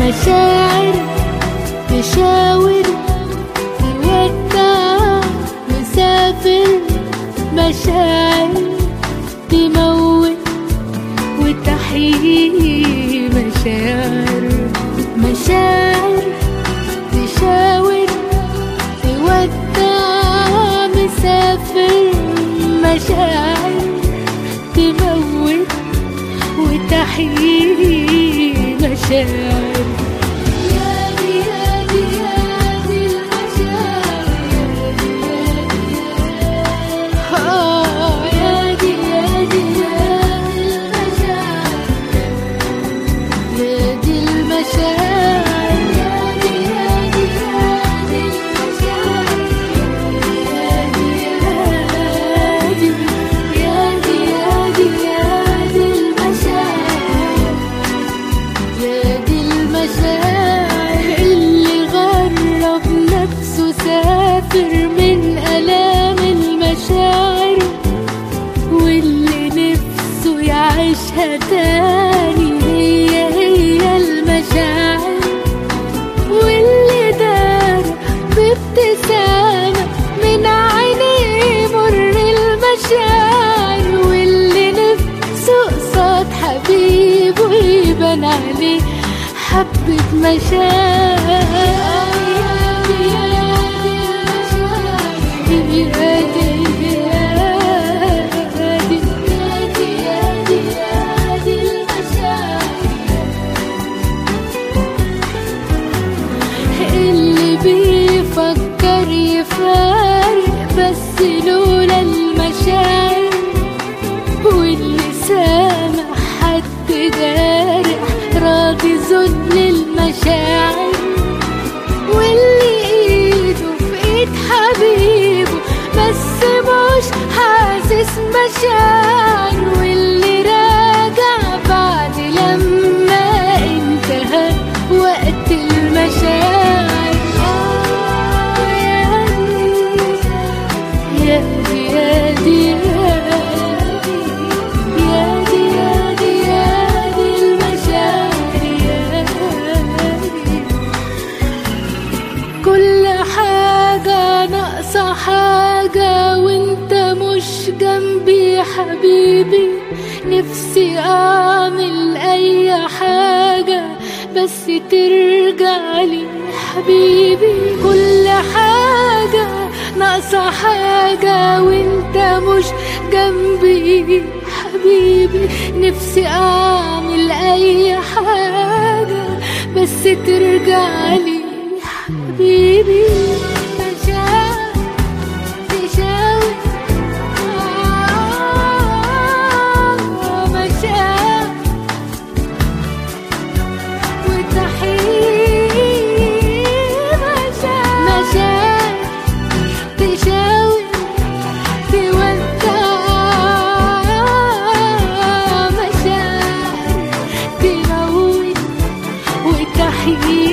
مشاعر تشاور تودع مسافر مشاعر تموت وتحيي مشاعر مشاعر تشاور تودع مسافر مشاعر تموت وتحيي مشاعر يا دي يا دي يا دي المشاعر آه يا دي يا دي يا دي المشاعر يا دي المشاعر يا دي يا دي يا دي المشاعر يا دي يا دي يا دي يا دي يا دي المشاعر يا دي المشاعر اللي غرب نفسه سافر من آلام المشاعر واللي نفسه يعيشها تاني هي هي المشاعر واللي دار بابتسامة من عينيه مر المشاعر واللي نفسه قصاد حبيبه يبان عليه حبة اللي بيفكر يفارق بس لولا المشاعر واللي سامع حد جارح راضي ذل المشاعر واللي ايده في ايد حبيبه بس مش حاسس مشاعر واللي راجع بعد لما انتهى وقت المشاعر آه يا دي يا دي يا دي يا دي يا دي يا دي المشاعر يا دي كل حاجة ناقصة حاجة وانت مش جنبي حبيبي نفسي اعمل اي حاجة بس ترجع لي حبيبي كل حاجة ناقصة حاجة وانت مش جنبي حبيبي نفسي اعمل اي حاجة بس ترجع لي حبيبي مشاعر تشاور آه، مشاعر وتحيي مشاعر مشاعر تشاور تودع مشاعر تموت وتحيي